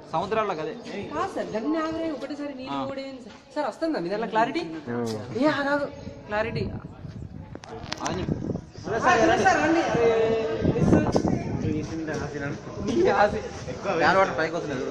సముద్రాల్లో కదే కాదు సార్ గన్ని ఆగరే ఒకటేసారి నీళ్ళు కూడా ఏంది సార్ సార్ వస్తుందా మీ దాంట్లో క్లారిటీ ఏ కాదు క్లారిటీ అది ఫ్యాన్ వాటర్ పైకి వస్తుంది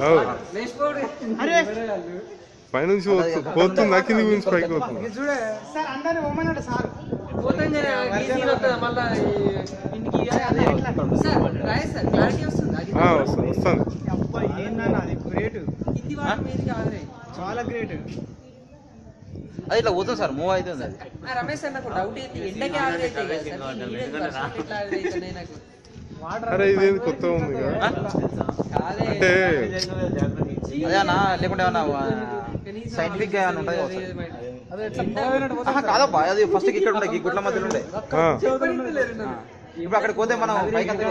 పైనుంచి పోతు- పోతుందా కింది నుంచి పైకి పోతుంది సార్ అందరిని పోమన్నాడు సార్ పోతాం మళ్ళా ఇంటికి అదే సార్ రాయ్ సార్ క్లారిటీ వస్తుంది అది ఆ, వస్తుంది వస్తుంది అబ్బాయి ఏందన్న అది గ్రేట్ కింది వాటర్ మీదకి ఆగరే చాలా గ్రేట్ అది ఇట్లా పోతుంది సార్ మూవ్ అవుతుంది అది ఆ రమేష్ అన్న నాకు డౌట్ ఏంటి ఎండకి ఆగరైతే కదా సార్ ఈ నీళ్ళకి వర్షానికి ఎట్లా ఆగరైతున్నాయి నాకు అరే ఇదేది కొత్తగా ఉంది కదా కాదే అంటే అదే అన్న లేకుంటే ఏమన్నా సైంటిఫిక్ గా ఏమన్నా ఉంటుంది కదా సార్. ఆహా, కాదబ్బా అది ఫస్ట్ ఇక్కడ ఉండే ఈ గుడ్ల మధ్యలో ఉండే ఆ, ఇప్పుడు అక్కడికి పోతే మనం పైకి అంతే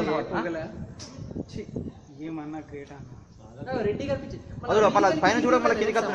ఏమన్నా గ్రేట్ అన్న రెడ్డి కనిపించి అదే మళ్ళీ పైన చూడ మళ్ళీ కిందికి వస్తుంది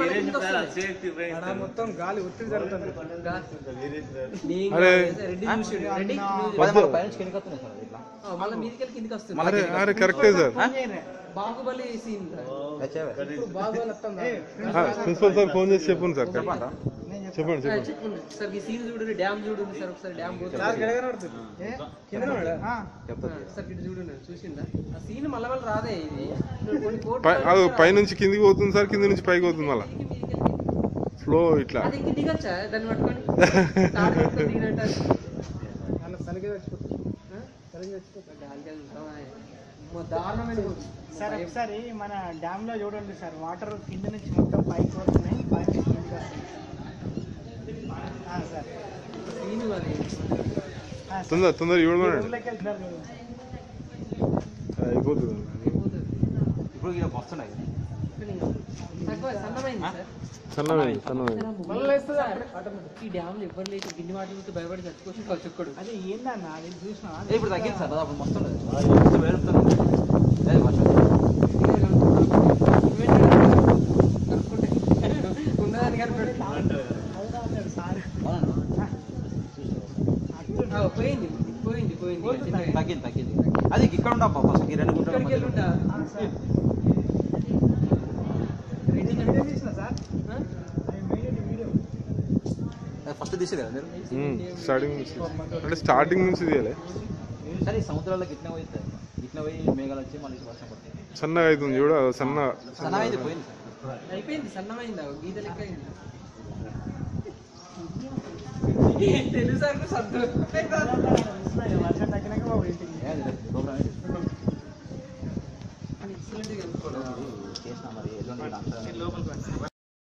మొత్తం గాలి ఒత్తిడి జరుగుతుంది అరే. రెడ్డి చూసిండు రెడ్డి అదే మళ్ళీ పైన కిందికి వస్తుంది సార్ అది ఇట్లా మళ్ళీ మీదకి వెళ్ళి కిందికి వస్తుంది అరే అరే కరెక్టే సార్ బాహుబలి సీన్ వచ్చేవే. బాగోలు వస్తుందా ప్రిన్సిపల్ సార్ ఫోన్ చేసి చెప్పండి సార్ చెప్పండి చెప్పండి చెప్పండి చెప్పండి సార్ ఈ సీన్ చూడండి డ్యామ్ చూడండి సార్ ఒకసారి డ్యామ్ పోతుంది ఏ? కింద ఉన్నాడా? ఆ. సార్ ఇటు చూడండి చూసిందా ఆ సీన్ మళ్ళీ మళ్ళీ రాదే ఇది ఇప్పుడు కొన్ని కోట్లు పై అది పైనుంచి కిందికి పోతుంది సార్ కింది నుంచి పైకి పోతుంది మళ్ళా మీదకి మీదకి వెళ్ళి. ఫ్లో ఇట్లా అది ఇంక దిగచ్చా దాన్ని పట్టుకొని తాడు పట్టుకొని దిగినట్టు అది. అన్న సరిగ్గా చచ్చిపోతుంది ఆ? గాలికి అది ఉంటామా? అమ్మో, దారుణమైన ఊరు. సార్ ఒకసారి మన డ్యామ్ లో చూడండి సార్ వాటర్ కింద నుంచి మొత్తం పైకి పోతున్నాయి పైన నుంచి కిందకి వస్తున్నాయి. ఆ, సార్ సీన్ అది ఆ, సార్. తొందర తొందర చూడమనండి ఊర్లోకి వెళ్తున్నారు మీరు. అయిపోతుంది అయిపోతుంది. ఇప్పుడు ఇక్కడ వస్తున్నాయి తక్కువ సన్నమైంది సార్ సన్నమైంది సన్నమైంది మళ్ళీ లేస్తుంది సార్, ఈ డ్యామ్ లో ఎవరు లేక గిన్నె వాటితో భయపడి చచ్చిపోతుంది కాదు చుక్కడు అదే ఏందన్న అది చూసినా ఏ, ఇప్పుడు తగ్గింది సార్ దాదాపు మస్తు ఉండదు ఇప్పుడు వేడుతుంది ఏ, వర్షం. ఉన్నదాన్ని కనిపెడు సార్ అవునా? ఆ, పోయింది పోయింది పోయింది ఇక చిన్నగా. తగ్గింది తగ్గింది అది ఇక్కడ ఉండబ్బా ఫస్ట్ ఈ రెండు గుంటల ఇక్కడికి వెళ్ళి మధ్యలో. ఉంటా. సార్ రెడ్డి వీడియో తీసిన సార్ ఆ? ఐ మేడ్ ఇట్ వీడియో అది ఫస్ట్ తీసి కదా మీరు స్టార్టింగ్ నుంచి అంటే స్టార్టింగ్ నుంచి తీయాలి సరే ఈ సముద్రాలకు ఇట్లా పోయి ఇట్లా పోయి మేఘాలు వచ్చి మళ్ళీ వర్షం పడుతుంది సన్నగా అవుతుంది చూడ సన్న సన్నమైంది పోయింది సార్ అయిపోయింది సన్నమైంది ఆ గీత లెక్క అయింది తెలుసా సర్దు వర్షం తగ్గినాక మా ఇంటికి ఏ, అది ప్రోగ్రామ్ ఏంటి? ఎక్సలెంట్ గా చేసినా మరి ఎల్లుండి నాకు